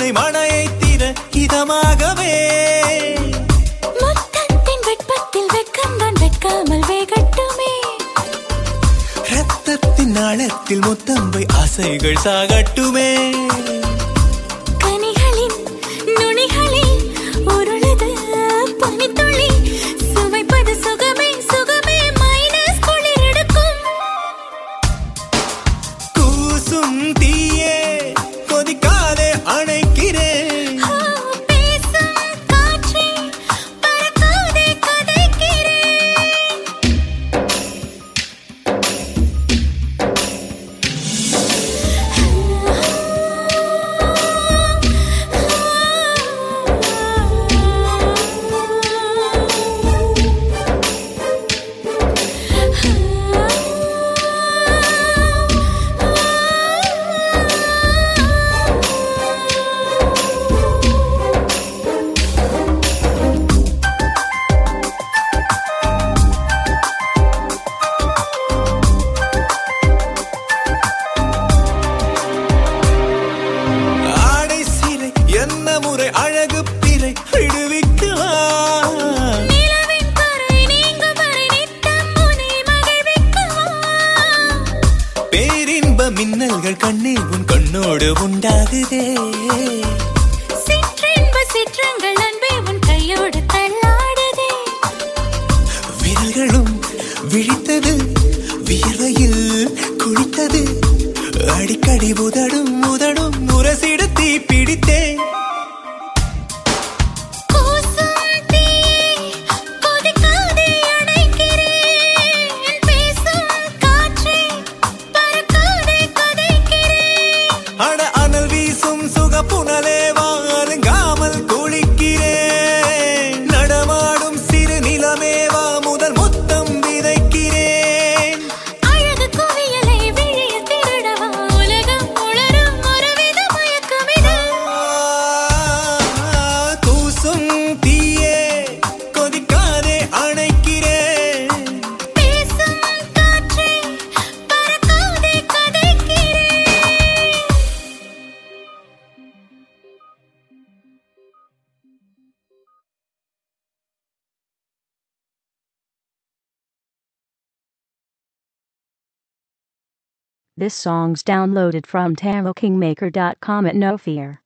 உன்னை மழையை திற இதமாகவே முத்தத்தின் வெட்பத்தில் வெட்கம்தான் வெட்காமல் வேகட்டுமே ரத்தத்தின் ஆழத்தில் முத்தம்பை ஆசைகள் சாகட்டுமே கனிகளின் நுனிகளில் உருளுது பனித்துளி சுவைப்பது சுகமே சுகமே மைனஸ் குளிர் எடுக்கும் கூசும் தீயே கொதிக்காதே அணைக்கிறேன் ஆ, பேசும் காற்றே பறக்காதே கதைக்கிறேன் ஆடை சிறை என்ன முறை அழகு பிறை விடுவிக்குவா நிலவின் கரை நீங்கும் வரை நித்தம் உன்னை மகிழ்விக்குமா? பேரின்ப மின்னல்கள் கண்ணே உன் கண்ணோடு உண்டாகுதே சிற்றின்ப சிற்றங்கள் அன்பே உன் கையோடு தள்ளாடுதே விரல்களும் விழித்தது வியர்வையில் குளித்தது அடிக்கடி உதடும் உதடும் முரசிட தீ பிடித்தேன் கூசும் தீயே கொதிக்காதே அணைக்கிறேன் பேசும் காற்றே பறக்காதே கதைக்கிறேன் அட அனல் வீசும் சுக புனலேவா அருங்காமல் குளிக்கிறேன் நடமாடும் சிறு நிலமேவா முதல் முத்தம் விதைக்கிறேன் அழகு குவியலை விழியில் திருடவா உலகம் உளரும் ஒருவித மயக்கமிது கூசும் தீயே கொதிக்காதே அணைக்கிறேன் பேசும் காற்றே பறக்காதே கதைக்கிறேன் This song's downloaded from TamoKingmaker.com at no fear.